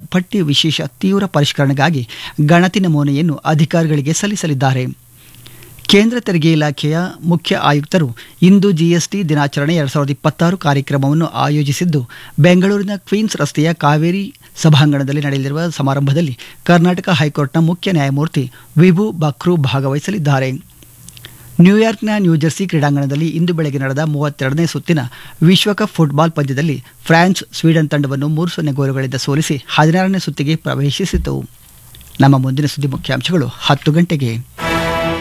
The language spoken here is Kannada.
ಪಟ್ಟಿ ವಿಶೇಷ ತೀವ್ರ ಪರಿಷ್ಕರಣೆಗಾಗಿ ಗಣತಿ ನಮೂನೆಯನ್ನು ಅಧಿಕಾರಿಗಳಿಗೆ ಸಲ್ಲಿಸಲಿದ್ದಾರೆ ಕೇಂದ್ರ ತೆರಿಗೆ ಇಲಾಖೆಯ ಮುಖ್ಯ ಆಯುಕ್ತರು ಇಂದು ಜಿಎಸ್ಟಿ ದಿನಾಚರಣೆ ಎರಡು ಸಾವಿರದ ಇಪ್ಪತ್ತಾರು ಕಾರ್ಯಕ್ರಮವನ್ನು ಆಯೋಜಿಸಿದ್ದು ಬೆಂಗಳೂರಿನ ಕ್ವೀನ್ಸ್ ರಸ್ತೆಯ ಕಾವೇರಿ ಸಭಾಂಗಣದಲ್ಲಿ ನಡೆಯಲಿರುವ ಸಮಾರಂಭದಲ್ಲಿ ಕರ್ನಾಟಕ ಹೈಕೋರ್ಟ್ನ ಮುಖ್ಯ ನ್ಯಾಯಮೂರ್ತಿ ವಿಭು ಬಕ್ರೂ ಭಾಗವಹಿಸಲಿದ್ದಾರೆ ನ್ಯೂಯಾರ್ಕ್ನ ನ್ಯೂಜೆರ್ಸಿ ಕ್ರೀಡಾಂಗಣದಲ್ಲಿ ಇಂದು ಬೆಳಗ್ಗೆ ನಡೆದ ಮೂವತ್ತೆರಡನೇ ಸುತ್ತಿನ ವಿಶ್ವಕಪ್ ಫುಟ್ಬಾಲ್ ಪಂದ್ಯದಲ್ಲಿ ಫ್ರಾನ್ಸ್ ಸ್ವೀಡನ್ ತಂಡವನ್ನು ಮೂರು ಸೊನ್ನೆ ಗೋಲುಗಳಿಂದ ಸೋಲಿಸಿ ಹದಿನಾರನೇ ಸುತ್ತಿಗೆ ಪ್ರವೇಶಿಸಿತು ನಮ್ಮ ಮುಂದಿನ ಸುದ್ದಿ ಮುಖ್ಯಾಂಶಗಳು ಹತ್ತು ಗಂಟೆಗೆ